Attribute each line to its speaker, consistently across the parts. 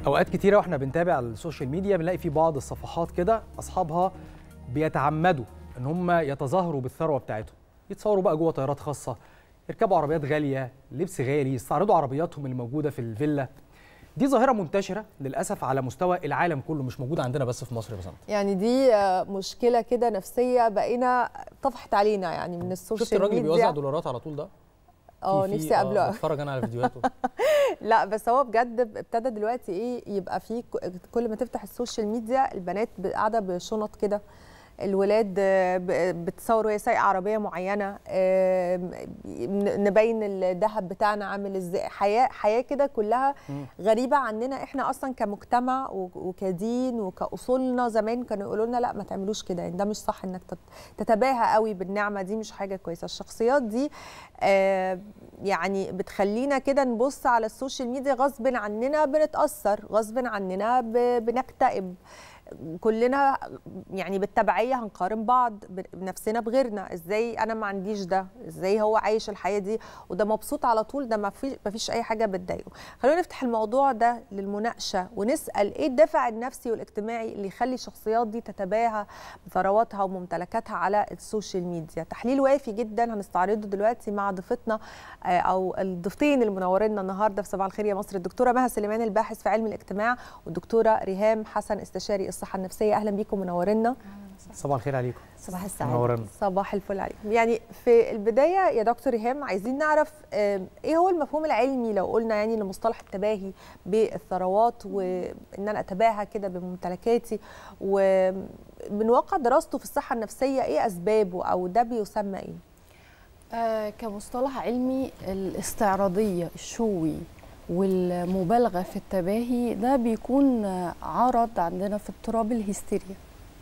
Speaker 1: اوقات كتيره واحنا بنتابع السوشيال ميديا بنلاقي في بعض الصفحات كده اصحابها بيتعمدوا ان هم يتظاهروا بالثروه بتاعتهم يتصوروا بقى جوه طيارات خاصه يركبوا عربيات غاليه لبس غالي يستعرضوا عربياتهم اللي موجوده في الفيلا دي ظاهره منتشره للاسف على مستوى العالم كله مش موجوده عندنا بس في مصر بس
Speaker 2: يعني دي آه، مشكله كده نفسيه بقينا طفحت علينا يعني من السوشيال
Speaker 1: شفت الراجل اللي بيوزع
Speaker 2: ميديا
Speaker 1: دولارات على طول ده
Speaker 2: اه
Speaker 1: في- في-
Speaker 2: نفسي اقابله
Speaker 1: بتفرج انا على فيديوهاته
Speaker 2: لا بس هو بجد ابتدى دلوقتي ايه يبقى في ك- كل ما تفتح السوشيال ميديا البنات ب- قاعده بشنط كده الولاد آه، ب- بتصور وهي سايقه عربيه معينه آه، ن- نبين الذهب بتاعنا عامل ازاي حياه حياه كده كلها
Speaker 1: مم.
Speaker 2: غريبه عننا احنا اصلا كمجتمع و- وكدين وكاصولنا زمان كانوا يقولوا لنا لا ما تعملوش كده يعني ده مش صح انك تت- تتباهى قوي بالنعمه دي مش حاجه كويسه الشخصيات دي آه، يعني بتخلينا كده نبص على السوشيال ميديا غصب عننا بنتاثر غصب عننا ب- بنكتئب كلنا يعني بالتبعيه هنقارن بعض بنفسنا بغيرنا ازاي انا ما عنديش ده ازاي هو عايش الحياه دي وده مبسوط على طول ده ما فيش ما فيش اي حاجه بتضايقه خلونا نفتح الموضوع ده للمناقشه ونسال ايه الدافع النفسي والاجتماعي اللي يخلي الشخصيات دي تتباهى بثرواتها وممتلكاتها على السوشيال ميديا تحليل وافي جدا هنستعرضه دلوقتي مع ضيفتنا آه، او الضيفتين اللي منورينا النهارده في صباح الخير يا مصر الدكتوره مها سليمان الباحث في علم الاجتماع والدكتوره ريهام حسن استشاري الصحه النفسيه اهلا بيكم منورينا
Speaker 1: صباح الخير عليكم
Speaker 3: صباح السعادة
Speaker 1: منورنا
Speaker 2: صباح الفل عليكم يعني في البدايه يا دكتور ريهام عايزين نعرف آم، ايه هو المفهوم العلمي لو قلنا يعني لمصطلح التباهي بالثروات وان انا اتباهى كده بممتلكاتي ومن واقع دراسته في الصحه النفسيه ايه اسبابه او ده بيسمى ايه
Speaker 3: آه كمصطلح علمي الاستعراضية الشوي والمبالغة في التباهي ده بيكون آه، عرض عندنا في اضطراب الهستيريا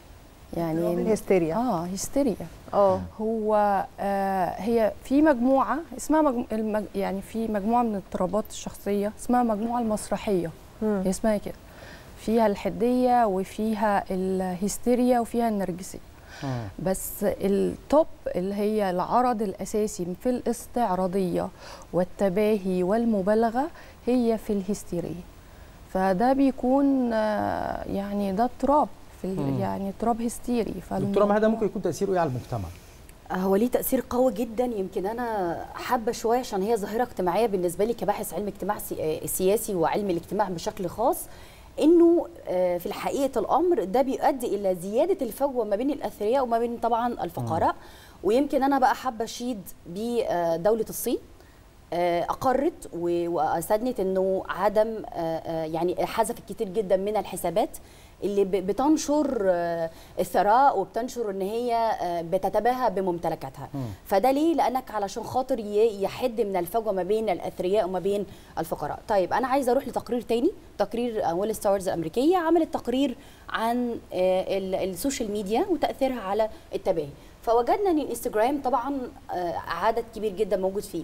Speaker 3: يعني
Speaker 2: الهستيريا
Speaker 3: اه هستيريا
Speaker 2: اه
Speaker 3: هو آه هي في مجموعة اسمها مجمو المج يعني في مجموعة من الاضطرابات الشخصية اسمها مجموعة المسرحية
Speaker 2: مم.
Speaker 3: هي اسمها كده فيها الحدية وفيها الهستيريا وفيها النرجسية
Speaker 1: مم.
Speaker 3: بس التوب اللي هي العرض الأساسي في الاستعراضية والتباهي والمبالغة هي في الهستيرية فده بيكون آه، يعني ده اضطراب في ال-
Speaker 1: مم.
Speaker 3: يعني اضطراب هستيري
Speaker 1: دكتوره مها ده
Speaker 3: فالموضوع-
Speaker 1: ممكن يكون تاثيره ايه على المجتمع
Speaker 4: هو ليه تأثير قوي جدا يمكن أنا حابة شوية عشان هي ظاهرة اجتماعية بالنسبة لي كباحث علم اجتماع سي- آه، سياسي وعلم الاجتماع بشكل خاص انه آه، في حقيقه الامر ده بيؤدي الى زياده الفجوه ما بين الاثرياء وما بين طبعا الفقراء ويمكن انا بقى حابه اشيد بدوله الصين آه، اقرت و- واستدنت انه عدم آه، آه، يعني حذفت كتير جدا من الحسابات اللي ب- بتنشر آه، الثراء وبتنشر ان هي آه، بتتباهى بممتلكاتها فده ليه لانك علشان خاطر ي- يحد من الفجوه ما بين الاثرياء وما بين الفقراء طيب انا عايزه اروح لتقرير تاني تقرير ويل ستارز الامريكيه عملت تقرير عن آه، ال- السوشيال ميديا وتاثيرها على التباهي فوجدنا ان الانستجرام طبعا آه، عدد كبير جدا موجود فيه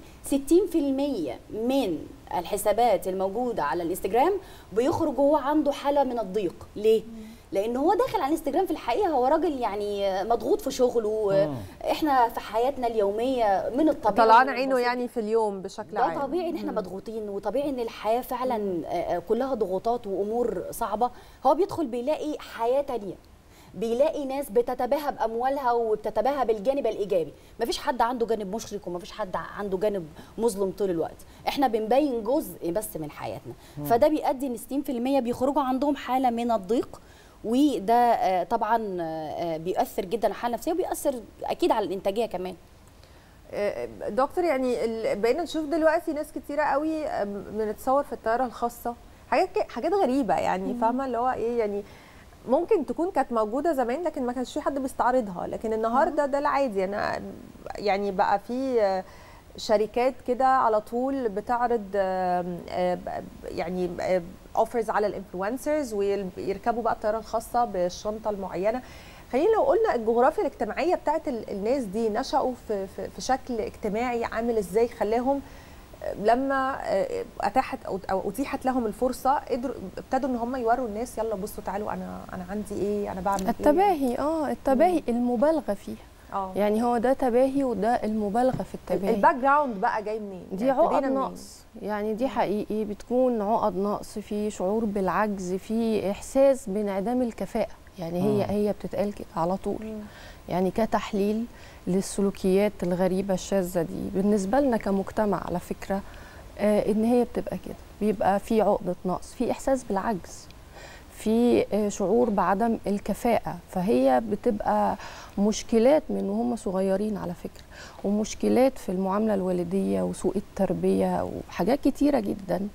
Speaker 4: 60% من الحسابات الموجوده على الانستجرام بيخرج هو عنده حاله من الضيق ليه لان هو داخل على الانستجرام في الحقيقه هو راجل يعني آه، مضغوط في شغله آه، احنا في حياتنا اليوميه من الطبيعي
Speaker 2: طلعان عينه يعني في اليوم بشكل
Speaker 4: ده
Speaker 2: عام
Speaker 4: طبيعي ان احنا مضغوطين وطبيعي ان الحياه فعلا آه، آه، كلها ضغوطات وامور صعبه هو بيدخل بيلاقي حياه تانية بيلاقي ناس بتتباهى باموالها وبتتباهى بالجانب الايجابي مفيش حد عنده جانب مشرق ومفيش حد عنده جانب مظلم طول الوقت احنا بنبين جزء بس من حياتنا فده بيؤدي ان 60% بيخرجوا عندهم حاله من الضيق وده آه، طبعا آه، بيؤثر جدا على الحاله النفسيه وبيؤثر اكيد على الانتاجيه كمان
Speaker 2: آه، دكتور يعني ال- بقينا نشوف دلوقتي ناس كتيره قوي آه، بنتصور في الطياره الخاصه حاجات ك- حاجات غريبه يعني فاهمه اللي هو ايه يعني ممكن تكون كانت موجوده زمان لكن ما كانش في حد بيستعرضها لكن النهارده ده العادي انا يعني بقى في آه، شركات كده على طول بتعرض آم، آه، ب- يعني اوفرز على الانفلونسرز ويركبوا بقى الطياره الخاصه بالشنطه المعينه خلينا لو قلنا الجغرافيا الاجتماعيه بتاعت ال- الناس دي نشأوا في, في, في شكل اجتماعي عامل ازاي خلاهم لما آه، اتاحت او أو اتيحت لهم الفرصه قدروا ابتدوا ان هم يوروا الناس يلا بصوا تعالوا انا انا عندي ايه انا بعمل ايه
Speaker 3: التباهي اه التباهي المبالغه فيها
Speaker 2: اه
Speaker 3: يعني هو ده تباهي وده المبالغه في التباهي
Speaker 2: الباك جراوند بقى جاي منين
Speaker 3: دي
Speaker 2: يعني
Speaker 3: عقد
Speaker 2: ابتدينا منين؟
Speaker 3: نقص يعني دي حقيقي بتكون عقد نقص في شعور بالعجز في احساس بانعدام الكفاءه يعني هي
Speaker 1: مم.
Speaker 3: هي بتتقال كده على طول
Speaker 2: مم.
Speaker 3: يعني كتحليل للسلوكيات الغريبه الشاذه دي بالنسبه لنا كمجتمع على فكره آه ان هي بتبقى كده بيبقى في عقده نقص في احساس بالعجز في آه، شعور بعدم الكفاءه فهي بتبقى مشكلات من وهم صغيرين على فكره ومشكلات في المعامله الوالديه وسوء التربيه وحاجات كتيره جدا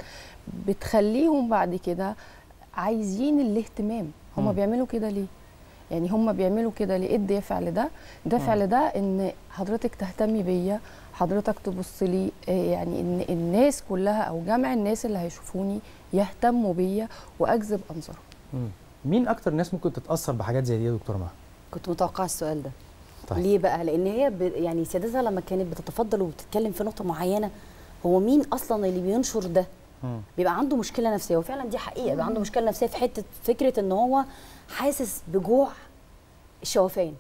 Speaker 3: بتخليهم بعد كده عايزين الاهتمام هم
Speaker 1: مم.
Speaker 3: بيعملوا كده ليه يعني هم بيعملوا كده ليه ايه الدافع لده الدافع لده ان حضرتك تهتمي بيا حضرتك تبص لي آه، يعني ان الناس كلها او جمع الناس اللي هيشوفوني يهتموا بيا واجذب انظارهم
Speaker 1: مم. مين اكتر ناس ممكن تتاثر بحاجات زي دي يا دكتوره مها
Speaker 4: كنت متوقعه السؤال ده
Speaker 1: طيب.
Speaker 4: ليه بقى لان هي ب... يعني سيادتها لما كانت بتتفضل وبتتكلم في نقطه معينه هو مين اصلا اللي بينشر ده
Speaker 1: مم.
Speaker 4: بيبقى عنده مشكله نفسيه وفعلا دي حقيقه بيبقى عنده مشكله نفسيه في حته فكره ان هو حاسس بجوع الشوفان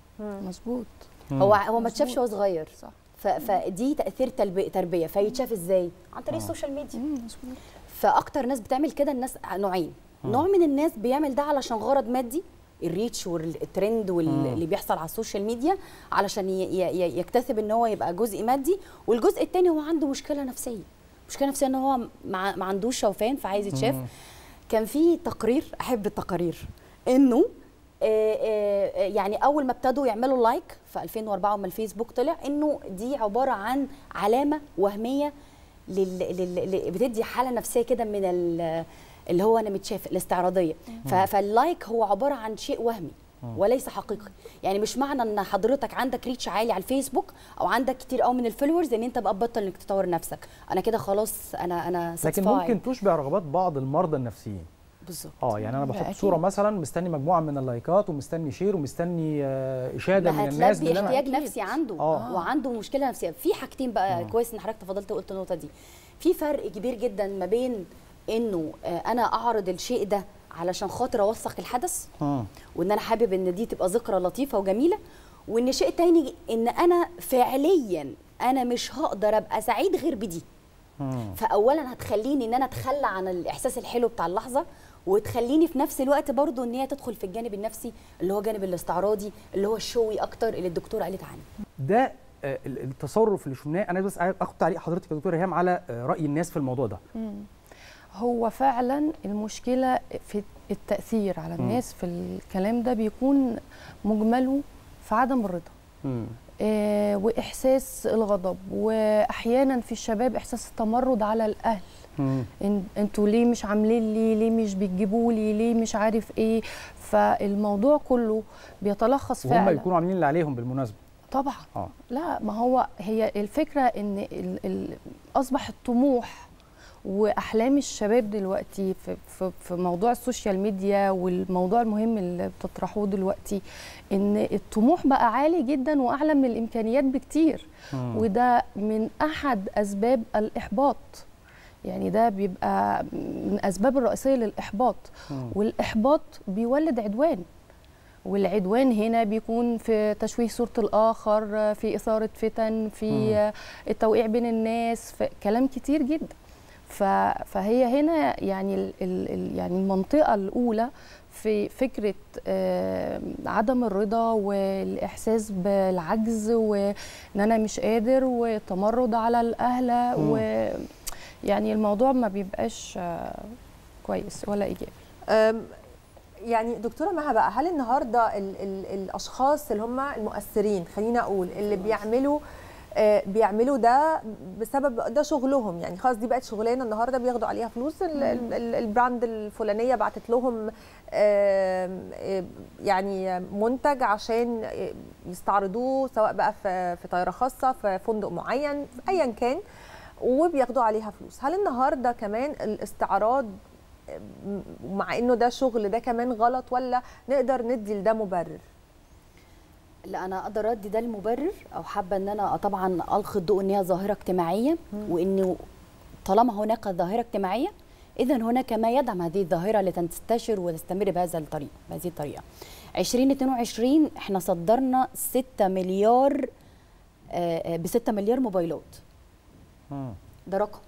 Speaker 3: مظبوط
Speaker 1: مم.
Speaker 4: هو هو ما
Speaker 3: مظبوط.
Speaker 4: اتشافش وهو صغير
Speaker 3: صح
Speaker 4: ف... فدي تاثير تلبي... تربيه فيتشاف ازاي عن طريق
Speaker 1: آه.
Speaker 4: السوشيال ميديا
Speaker 3: مم، مظبوط
Speaker 4: فاكتر ناس بتعمل كده الناس نوعين
Speaker 1: مم.
Speaker 4: نوع من الناس بيعمل ده علشان غرض مادي الريتش والترند
Speaker 1: مم.
Speaker 4: واللي بيحصل على السوشيال ميديا علشان ي- ي- ي- يكتسب ان هو يبقى جزء مادي والجزء الثاني هو عنده مشكله نفسيه مشكله نفسيه ان هو ما ما عندوش شوفان فعايز يتشاف
Speaker 1: مم.
Speaker 4: كان في تقرير احب التقارير انه آه، آه، يعني اول ما ابتدوا يعملوا لايك في 2004 لما الفيسبوك طلع انه دي عباره عن علامه وهميه لل... لل... ل- بتدي حاله نفسيه كده من ال... اللي هو انا متشاف الاستعراضيه ف... فاللايك هو عباره عن شيء وهمي وليس حقيقي يعني مش معنى ان حضرتك عندك ريتش عالي على الفيسبوك او عندك كتير قوي من الفولورز ان انت بقى بطل انك تطور نفسك انا كده خلاص انا انا
Speaker 1: لكن
Speaker 4: satisfied.
Speaker 1: ممكن تشبع رغبات بعض المرضى النفسيين
Speaker 4: بالظبط
Speaker 1: اه يعني انا
Speaker 3: ده
Speaker 1: بحط
Speaker 3: أكيد.
Speaker 1: صوره مثلا مستني مجموعه من اللايكات ومستني شير ومستني آه، اشاده من الناس
Speaker 4: هتلبي
Speaker 1: باللي
Speaker 4: احتياج
Speaker 1: انا
Speaker 4: نفسي عنده
Speaker 1: آه.
Speaker 4: وعنده مشكله نفسيه في حاجتين بقى
Speaker 1: آه.
Speaker 4: كويس ان حضرتك تفضلت وقلت النقطه دي في فرق كبير جدا ما بين انه آه، انا اعرض الشيء ده علشان خاطر اوثق الحدث
Speaker 1: مم.
Speaker 4: وان انا حابب ان دي تبقى ذكرى لطيفه وجميله وان شيء تاني ان انا فعليا انا مش هقدر ابقى سعيد غير بدي
Speaker 1: مم.
Speaker 4: فاولا هتخليني ان انا اتخلى عن الاحساس الحلو بتاع اللحظه وتخليني في نفس الوقت برضو ان هي تدخل في الجانب النفسي اللي هو جانب الاستعراضي اللي هو الشوي اكتر اللي الدكتوره قالت عنه
Speaker 1: ده آه، ال- التصرف اللي شفناه انا بس عايز اخد تعليق حضرتك يا دكتور ايهام على آه، راي الناس في الموضوع ده
Speaker 3: مم. هو فعلا المشكله في التاثير على
Speaker 1: مم.
Speaker 3: الناس في الكلام ده بيكون مجمله في عدم الرضا
Speaker 1: مم.
Speaker 3: آه، واحساس الغضب واحيانا في الشباب احساس التمرد على الاهل
Speaker 1: مم.
Speaker 3: إن انتوا ليه مش عاملين لي ليه مش بتجيبوا لي ليه مش عارف ايه فالموضوع كله بيتلخص
Speaker 1: وهم
Speaker 3: فعلا
Speaker 1: يكونوا عاملين اللي عليهم بالمناسبه
Speaker 3: طبعا
Speaker 1: اه
Speaker 3: لا ما هو هي الفكره ان ال ال اصبح الطموح واحلام الشباب دلوقتي في, في, في موضوع السوشيال ميديا والموضوع المهم اللي بتطرحوه دلوقتي ان الطموح بقى عالي جدا واعلى من الامكانيات بكتير
Speaker 1: مم.
Speaker 3: وده من احد اسباب الاحباط يعني ده بيبقى من الاسباب الرئيسيه للاحباط
Speaker 1: مم.
Speaker 3: والاحباط بيولد عدوان والعدوان هنا بيكون في تشويه صورة الآخر في إثارة فتن في التوقيع بين الناس في كلام كتير جدا ف- فهي هنا يعني ال ال ال- يعني المنطقة الأولى في فكرة آه، عدم الرضا والإحساس بالعجز وإن أنا مش قادر والتمرد على الأهل
Speaker 1: مم.
Speaker 3: ويعني الموضوع ما بيبقاش آه، كويس ولا إيجابي
Speaker 2: أم، يعني دكتوره مها بقى هل النهارده ال ال الاشخاص اللي هم المؤثرين خلينا اقول اللي بيعملوا آه، بيعملوا ده بسبب ده شغلهم يعني خلاص دي بقت شغلانه النهارده بياخدوا عليها فلوس ال- ال- ال- البراند الفلانيه بعتت لهم آم، آه، يعني منتج عشان آه، يستعرضوه سواء بقى في في طياره خاصه في فندق معين ايا كان وبياخدوا عليها فلوس هل النهارده كمان الاستعراض مع انه ده شغل ده كمان غلط ولا نقدر ندي لده مبرر
Speaker 4: لا انا اقدر ادي ده المبرر او حابه ان انا طبعا القي الضوء ان هي ظاهره اجتماعيه وانه طالما هناك ظاهره اجتماعيه اذا هناك ما يدعم هذه الظاهره لتنتشر وتستمر بهذا الطريق بهذه الطريقه 2022 احنا صدرنا 6 مليار ب 6 مليار موبايلات
Speaker 1: مم.
Speaker 4: ده رقم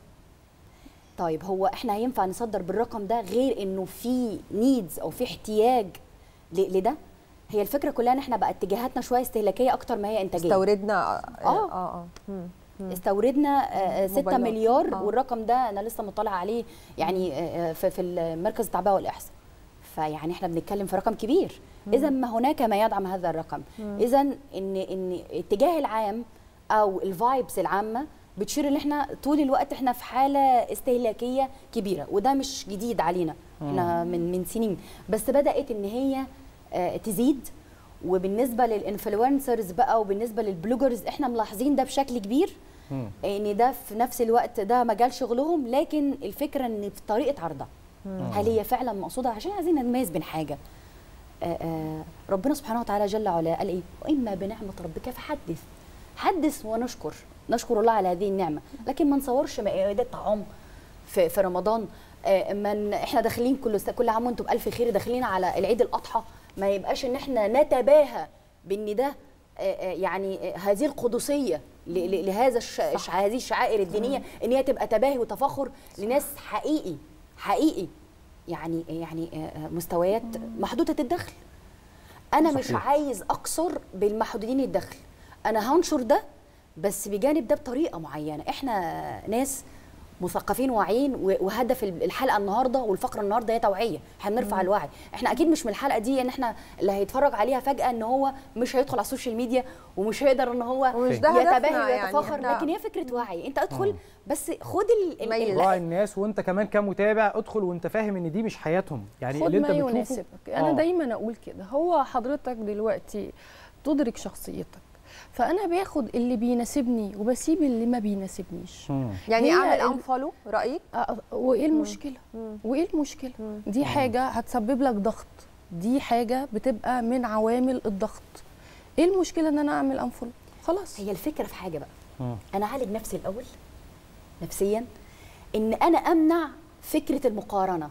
Speaker 4: طيب هو احنا هينفع نصدر بالرقم ده غير انه في نيدز او في احتياج ل- لده هي الفكره كلها ان احنا بقى اتجاهاتنا شويه استهلاكيه اكتر ما هي انتاجيه
Speaker 2: استوردنا اه
Speaker 4: آه.
Speaker 2: اه مم. مم.
Speaker 4: استوردنا 6
Speaker 2: موبايلات.
Speaker 4: مليار
Speaker 2: آه.
Speaker 4: والرقم ده انا لسه مطلع عليه يعني آه، آه، في في المركز التعبئه والاحصاء فيعني احنا بنتكلم في رقم كبير اذا ما هناك ما يدعم هذا الرقم اذا ان ان اتجاه العام او الفايبس العامه بتشير ان احنا طول الوقت احنا في حاله استهلاكيه كبيره وده مش جديد علينا احنا من من سنين بس بدات ان هي آه، تزيد وبالنسبه للانفلونسرز بقى وبالنسبه للبلوجرز احنا ملاحظين ده بشكل كبير
Speaker 1: مم.
Speaker 4: ان ده في نفس الوقت ده مجال شغلهم لكن الفكره ان في طريقه عرضها هل هي فعلا مقصوده عشان عايزين نميز بين حاجه آه، آه، ربنا سبحانه وتعالى جل وعلا قال ايه واما بنعمه ربك فحدث حدث ونشكر نشكر الله على هذه النعمه لكن ما نصورش مائدات طعام في في رمضان آه، من احنا داخلين كل س- كل عام وانتم بالف خير داخلين على العيد الاضحى ما يبقاش ان احنا نتباهى بان ده آه، آه، يعني آه، هذه القدسيه ل- ل- لهذا الش... الش- هذه الشعائر الدينيه ان هي تبقى تباهي وتفاخر لناس حقيقي حقيقي يعني يعني آه، آه، مستويات محدوده الدخل انا مش
Speaker 1: صحيح.
Speaker 4: عايز اكثر بالمحدودين الدخل انا هنشر ده بس بجانب ده بطريقه معينه احنا ناس مثقفين واعيين و- وهدف الحلقه النهارده والفقره النهارده هي توعيه احنا بنرفع الوعي احنا اكيد مش من الحلقه دي ان احنا اللي هيتفرج عليها فجاه ان هو مش هيدخل على السوشيال ميديا ومش هيقدر ان هو
Speaker 2: ومش ده هدفنا
Speaker 4: يتباهى
Speaker 2: يعني،
Speaker 4: ويتفاخر
Speaker 2: إحنا-
Speaker 4: لكن هي فكره وعي انت ادخل بس خد ال- ال-
Speaker 2: ميز.
Speaker 4: ال-
Speaker 1: راعي الناس وانت كمان كمتابع ادخل وانت فاهم ان دي مش حياتهم يعني
Speaker 3: خد
Speaker 1: اللي انت
Speaker 3: ما
Speaker 1: بتشوفه
Speaker 3: يناسبك انا
Speaker 1: آه.
Speaker 3: دايما اقول كده هو حضرتك دلوقتي تدرك شخصيتك فانا باخد اللي بيناسبني وبسيب اللي ما بيناسبنيش
Speaker 1: مم.
Speaker 2: يعني
Speaker 3: هي
Speaker 2: اعمل
Speaker 3: ال-
Speaker 2: انفولو رايك
Speaker 3: أ- وايه المشكله وايه المشكله دي حاجه هتسبب لك ضغط دي حاجه بتبقى من عوامل الضغط ايه المشكله ان انا اعمل انفولو خلاص
Speaker 4: هي الفكره في حاجه بقى
Speaker 1: مم.
Speaker 4: انا اعالج نفسي الاول نفسيا ان انا امنع فكره المقارنه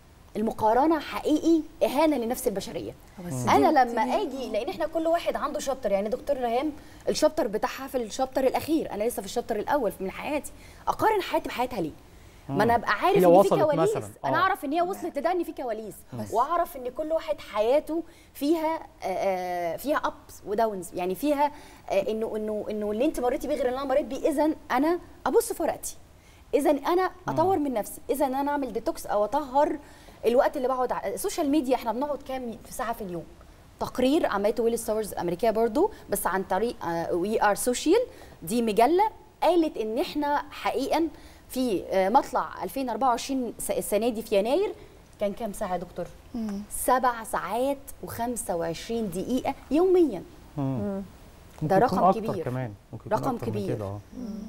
Speaker 4: المقارنه حقيقي اهانه لنفس البشريه
Speaker 3: بس
Speaker 4: انا
Speaker 3: دي-
Speaker 4: لما
Speaker 3: دي-
Speaker 4: اجي لان احنا كل واحد عنده شابتر يعني دكتور ريهام الشابتر بتاعها في الشابتر الاخير انا لسه في الشابتر الاول من حياتي اقارن حياتي بحياتها ليه ما انا ابقى عارف
Speaker 1: هي
Speaker 4: ان في
Speaker 1: وصلت
Speaker 4: كواليس
Speaker 1: مثلاً.
Speaker 4: انا
Speaker 1: آه.
Speaker 4: اعرف ان هي وصلت لده ان في كواليس واعرف ان كل واحد حياته فيها آه، آه، فيها ابس وداونز يعني فيها آه، انه انه انه اللي انت مريتي بيه غير اللي انا مريت بيه اذا انا ابص في ورقتي اذا انا اطور من نفسي اذا انا اعمل ديتوكس او اطهر الوقت اللي بقعد على السوشيال ميديا احنا بنقعد كام في ساعه في اليوم تقرير عملته ويل ستارز الامريكيه برضو بس عن طريق وي ار سوشيال دي مجله قالت ان احنا حقيقا في آه، مطلع 2024 س- السنه دي في يناير كان كام ساعه يا دكتور؟ سبع ساعات و25 دقيقه يوميا
Speaker 1: مم.
Speaker 4: ده
Speaker 1: ممكن
Speaker 4: رقم
Speaker 1: يكون أكتر
Speaker 4: كبير.
Speaker 1: كمان ممكن يكون
Speaker 4: رقم
Speaker 1: أكتر من
Speaker 4: كبير.
Speaker 1: كده، آه.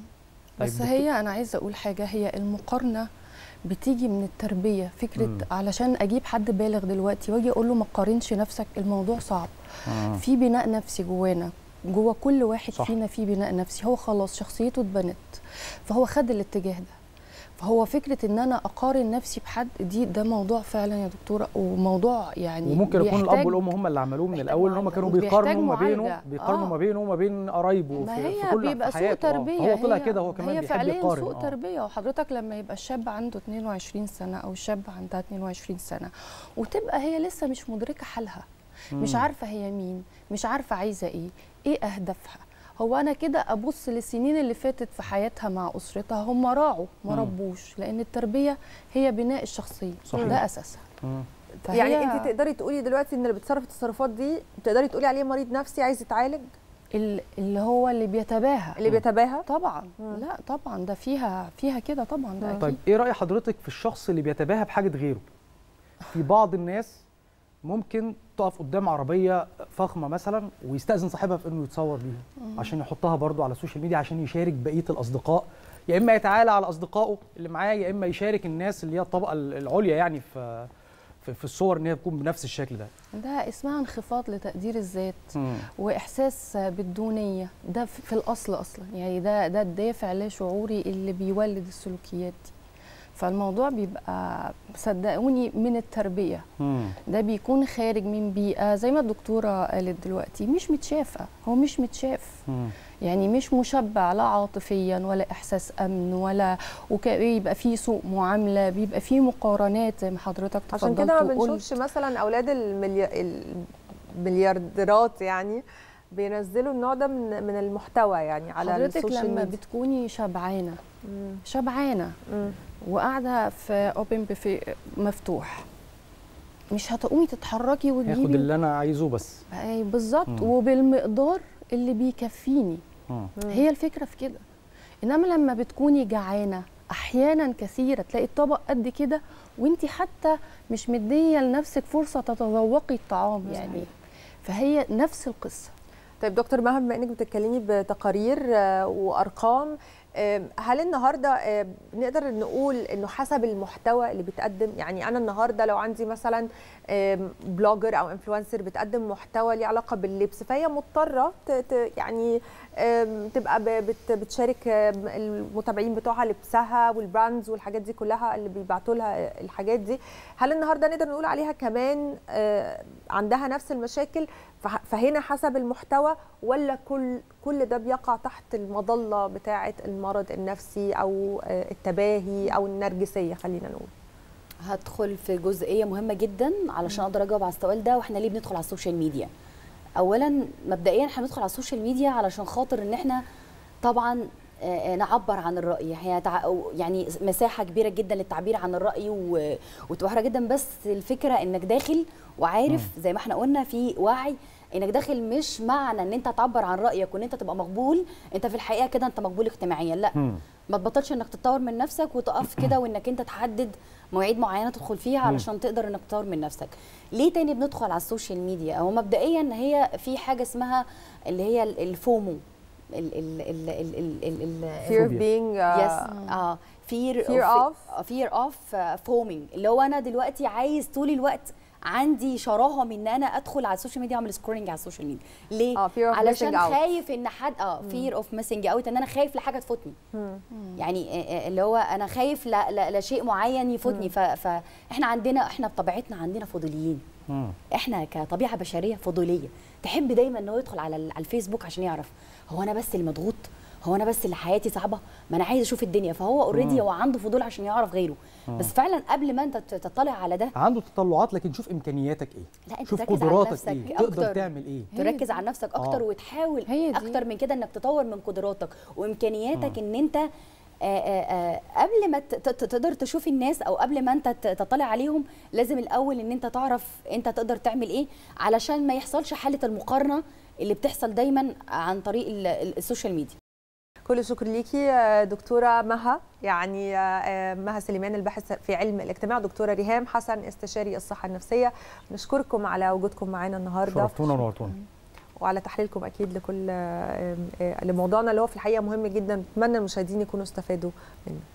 Speaker 3: بس
Speaker 1: طيب
Speaker 3: هي انا عايزه اقول حاجه هي المقارنه بتيجي من التربيه فكره
Speaker 1: مم.
Speaker 3: علشان اجيب حد بالغ دلوقتي واجي اقول له ما تقارنش نفسك الموضوع صعب
Speaker 1: آه.
Speaker 3: في بناء نفسي جوانا جوا كل واحد
Speaker 1: صح.
Speaker 3: صح. فينا في بناء نفسي هو خلاص شخصيته اتبنت فهو خد الاتجاه ده فهو فكره ان انا اقارن نفسي بحد دي ده موضوع فعلا يا دكتوره وموضوع يعني
Speaker 1: وممكن يكون الاب
Speaker 3: بيحتاج-
Speaker 1: والام هم اللي عملوه من
Speaker 4: محتاج
Speaker 1: الاول ان هم
Speaker 4: معالجة.
Speaker 1: كانوا
Speaker 3: وبيحتاج
Speaker 1: بيقارنوا ما بينه
Speaker 3: معالجة.
Speaker 1: بيقارنوا
Speaker 3: آه.
Speaker 1: ما بينه وما بين قرايبه
Speaker 3: ما
Speaker 1: في,
Speaker 3: هي
Speaker 1: في كل
Speaker 3: بيبقى
Speaker 1: في
Speaker 3: سوء
Speaker 1: حياته آه.
Speaker 3: تربيه
Speaker 1: هو طلع
Speaker 3: هي-
Speaker 1: كده هو كمان
Speaker 3: هي
Speaker 1: بيحب
Speaker 3: فعليا
Speaker 1: يقارن
Speaker 3: سوء
Speaker 1: آه.
Speaker 3: تربيه وحضرتك لما يبقى الشاب عنده 22 سنه او الشاب عندها 22 سنه وتبقى هي لسه مش مدركه حالها مش عارفه هي مين مش عارفه عايزه ايه ايه اهدافها هو انا كده ابص للسنين اللي فاتت في حياتها مع اسرتها هم راعوا ما
Speaker 1: مم.
Speaker 3: ربوش لان التربيه هي بناء الشخصيه
Speaker 1: صحيح.
Speaker 3: ده اساسها
Speaker 1: مم.
Speaker 3: فهي
Speaker 2: يعني انت تقدري تقولي دلوقتي ان اللي بيتصرف التصرفات دي تقدري تقولي عليه مريض نفسي عايز يتعالج
Speaker 3: ال- اللي هو اللي بيتباهى
Speaker 2: اللي بيتباهى
Speaker 3: طبعا لا طبعا ده فيها فيها كده طبعا ده
Speaker 1: طيب
Speaker 3: اكيد
Speaker 1: ايه راي حضرتك في الشخص اللي بيتباهى بحاجه غيره في بعض الناس ممكن تقف قدام عربيه فخمه مثلا ويستاذن صاحبها في انه يتصور بيها عشان يحطها برضو على السوشيال ميديا عشان يشارك بقيه الاصدقاء يا اما يتعالى على اصدقائه اللي معاه يا اما يشارك الناس اللي هي الطبقه العليا يعني في في, في الصور ان هي تكون بنفس الشكل ده
Speaker 3: ده اسمها انخفاض لتقدير الذات واحساس بالدونيه ده في في الاصل اصلا يعني ده ده الدافع لا شعوري اللي بيولد السلوكيات دي فالموضوع بيبقى صدقوني من التربيه
Speaker 1: مم.
Speaker 3: ده بيكون خارج من بيئه زي ما الدكتوره قالت دلوقتي مش متشافه هو مش متشاف
Speaker 1: مم.
Speaker 3: يعني مش مشبع لا عاطفيا ولا احساس امن ولا ويبقى فيه سوء معامله بيبقى فيه مقارنات زي ما حضرتك
Speaker 2: عشان
Speaker 3: تفضلت
Speaker 2: كده ما
Speaker 3: وقلت.
Speaker 2: بنشوفش مثلا اولاد الملي... المليارديرات يعني بينزلوا النوع ده من من المحتوى يعني على
Speaker 3: حضرتك
Speaker 2: السوشيال
Speaker 3: لما
Speaker 2: ميديا
Speaker 3: بتكوني شبعانه
Speaker 2: مم.
Speaker 3: شبعانه
Speaker 2: مم.
Speaker 3: وقاعده في اوبن بوفيه مفتوح مش هتقومي تتحركي
Speaker 1: هاخد
Speaker 3: وتجيبي
Speaker 1: اللي انا عايزه بس
Speaker 3: أي بالظبط
Speaker 1: مم.
Speaker 3: وبالمقدار اللي بيكفيني
Speaker 1: مم.
Speaker 3: هي الفكره في كده انما لما بتكوني جعانه احيانا كثيره تلاقي الطبق قد كده وانت حتى مش مديه لنفسك فرصه تتذوقي الطعام يعني فهي نفس القصه
Speaker 2: طيب دكتور مها بما انك بتتكلمي بتقارير آه، وارقام آه، هل النهارده آه، نقدر نقول انه حسب المحتوى اللي بيتقدم يعني انا النهارده لو عندي مثلا آم، بلوجر او انفلونسر بتقدم محتوى ليه علاقه باللبس فهي مضطره ت- ت- يعني آم، تبقى ب- بت- بتشارك آم، المتابعين بتوعها لبسها والبراندز والحاجات دي كلها اللي بيبعتوا لها الحاجات دي هل النهارده نقدر نقول عليها كمان آه، عندها نفس المشاكل فح- فهنا حسب المحتوى ولا كل كل ده بيقع تحت المظله بتاعه المرض النفسي او آه، التباهي او النرجسيه خلينا نقول
Speaker 4: هدخل في جزئيه مهمه جدا علشان اقدر اجاوب على السؤال ده واحنا ليه بندخل على السوشيال ميديا اولا مبدئيا احنا بندخل على السوشيال ميديا علشان خاطر ان احنا طبعا آه، آه، نعبر عن الراي هي تع- أو يعني مساحه كبيره جدا للتعبير عن الراي و- وتبقى حلوة جدا بس الفكره انك داخل وعارف زي ما احنا قلنا في وعي انك داخل مش معنى ان انت تعبر عن رايك وان انت تبقى مقبول انت في الحقيقه كده انت مقبول اجتماعيا لا
Speaker 1: مم.
Speaker 4: ما تبطلش انك تطور من نفسك وتقف كده وانك انت تحدد مواعيد معينه تدخل فيها علشان تقدر انك تطور من نفسك ليه تاني بندخل على السوشيال ميديا هو مبدئيا هي في حاجه اسمها اللي هي ال- الفومو ال ال ال ال ال ال ال
Speaker 2: fear of
Speaker 1: Phobia.
Speaker 2: being
Speaker 4: يس
Speaker 2: uh,
Speaker 4: اه fear
Speaker 2: Fear of؟
Speaker 4: fear of foaming اللي هو انا دلوقتي عايز طول الوقت عندي شراهه من ان انا ادخل على السوشيال ميديا اعمل سكرولنج على السوشيال ميديا ليه
Speaker 2: آه، fear of
Speaker 4: علشان
Speaker 2: missing out.
Speaker 4: خايف ان حد اه fear of missing out ان انا خايف لحاجه تفوتني يعني آه، آه، اللي هو انا خايف ل- ل- لشيء معين يفوتني ف- فاحنا عندنا احنا بطبيعتنا عندنا فضوليين
Speaker 1: مم.
Speaker 4: احنا كطبيعه بشريه فضوليه تحب دايما ان هو يدخل على ال- على الفيسبوك عشان يعرف هو انا بس اللي مضغوط هو انا بس اللي حياتي صعبه ما انا عايز اشوف الدنيا فهو اوريدي هو عنده فضول عشان يعرف غيره بس فعلا قبل ما انت ت- تطلع على ده
Speaker 1: عنده تطلعات لكن شوف امكانياتك ايه
Speaker 4: لا، أنت
Speaker 1: شوف
Speaker 4: تركز على
Speaker 1: قدراتك
Speaker 4: نفسك
Speaker 1: ايه تقدر
Speaker 4: أكتر.
Speaker 1: تعمل ايه
Speaker 3: هي
Speaker 4: تركز
Speaker 3: دي.
Speaker 4: على نفسك اكتر
Speaker 1: آه.
Speaker 4: وتحاول
Speaker 3: هي دي.
Speaker 4: اكتر من كده انك تطور من قدراتك وامكانياتك ان انت آه، آه، آه، قبل ما ت- ت- تقدر تشوف الناس او قبل ما انت ت- تطلع عليهم لازم الاول ان انت تعرف انت تقدر تعمل ايه علشان ما يحصلش حاله المقارنه اللي بتحصل دايما عن طريق ال- ال- السوشيال ميديا
Speaker 2: كل الشكر ليكي آه، دكتوره مها يعني آه، آه، مها سليمان الباحث في علم الاجتماع دكتوره ريهام حسن استشاري الصحه النفسيه نشكركم على وجودكم معنا النهارده
Speaker 1: شرفتونا ونورتونا
Speaker 2: وعلى تحليلكم اكيد لكل آه، آه، لموضوعنا اللي هو في الحقيقه مهم جدا اتمنى المشاهدين يكونوا استفادوا منه